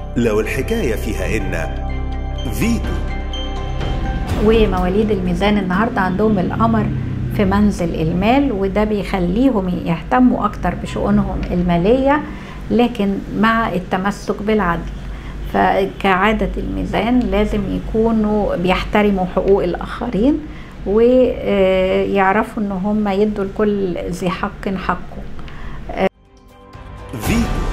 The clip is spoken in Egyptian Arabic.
لو الحكاية فيها إن فيتو ومواليد الميزان النهارده عندهم القمر في منزل المال وده بيخليهم يهتموا اكتر بشؤونهم الماليه لكن مع التمسك بالعدل فكعادة الميزان لازم يكونوا بيحترموا حقوق الآخرين ويعرفوا ان هم يدوا لكل ذي حق حقه فيتو